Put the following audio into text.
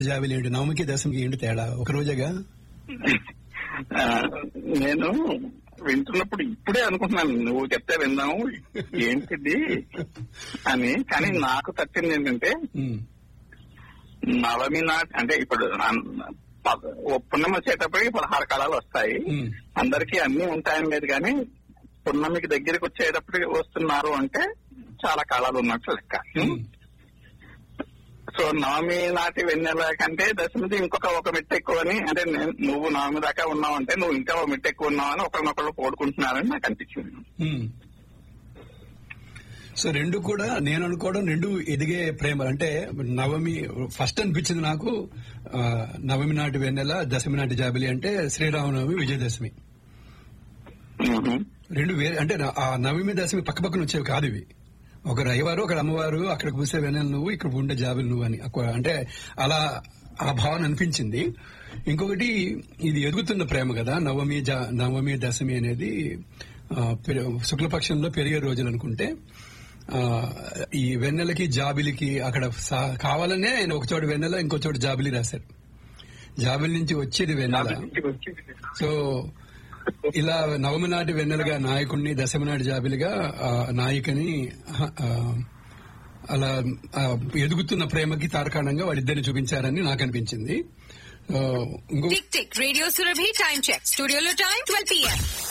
జాబిలి ఏంటి నవమికి దశమికి ఏంటి తేడా ఒక రోజేగా ఆ, నేను వింటున్నప్పుడు ఇప్పుడే అనుకుంటున్నాను నువ్వు చెప్తే విందాము ఏంటిది అని కానీ నాకు తట్టింది ఏంటంటే ఉమ్, నవమి నాటి అంటే ఇప్పుడు అన్- ప- ఓ పున్నమి వచ్చేటప్పటికి పదహారు కళలు వస్తాయి ఉమ్, అందరికీ అన్ని ఉంటాయని లేదు కానీ పున్నమికి దగ్గరికి వచ్చేటప్పటికి వస్తున్నారు అంటే చాలా కాలాలు ఉన్నట్లు లెక్క ఉమ్. సో నవమి నాటి వెన్నెల కంటే దశమిది ఇంకొక ఒక మెట్టు ఎక్కువ అని అంటే నేను- నువ్వు నవమి దాకా ఉన్నావు అంటే నువ్వు ఇంకా ఒక మెట్టు ఎక్కువ ఉన్నావు అని ఒకరినొకరు పోడుకుంటున్నారని నాకు అనిపించింది ఉమ్. సో రెండు కూడా నేను అనుకోవడం రెండు ఎదిగే ప్రేమలు అంటే నవమి ఫస్ట్ అనిపించింది నాకు ఆ, నవమి నాటి వెన్నెల దశమి నాటి జాబిలి అంటే శ్రీరామనవమి విజయదశమి మ్మ్. రెండు వేరే అంటే నా- ఆ నవమి దశమి పక్క పక్కన వచ్చేవి కాదు ఇవి ఒక రయ్యవారు ఒక అమ్మవారు అక్కడ కూసే వెన్నెల నువ్వు ఇక్కడ ఉండే జాబిలి నువ్వు అని అక్కడ అంటే అలా ఆ భావన అనిపించింది ఇంకొకటి ఇది ఎదుగుతున్న ప్రేమ కదా నవమి జా- నవమి దశమి అనేది ఆ, పెరి- శుక్లపక్షంలో పెరిగే రోజులు అనుకుంటే ఆ, ఈ వెన్నెలకి జాబిలికి అక్కడ సా- కావాలనే ఆయన ఒక చోట వెన్నెల ఇంకో చోట జాబిలి రాశారు జాబిలి నుంచి వచ్చేది వెన్నెల సో ఇలా నవమి నాటి వెన్నెలుగా నాయకుడిని దశమి నాటి జాబిలిగా ఆ, నాయికని ఆ, అలా ఆ, ఎదుగుతున్న ప్రేమకి తార్కాణంగా వాళ్ళిద్దరిని చూపించారని నాకు అనిపించింది ఆ, ఇంకో tick tick radio Surabhi time check స్టూడియోలో టైం ట్వెల్వ్ పిఎం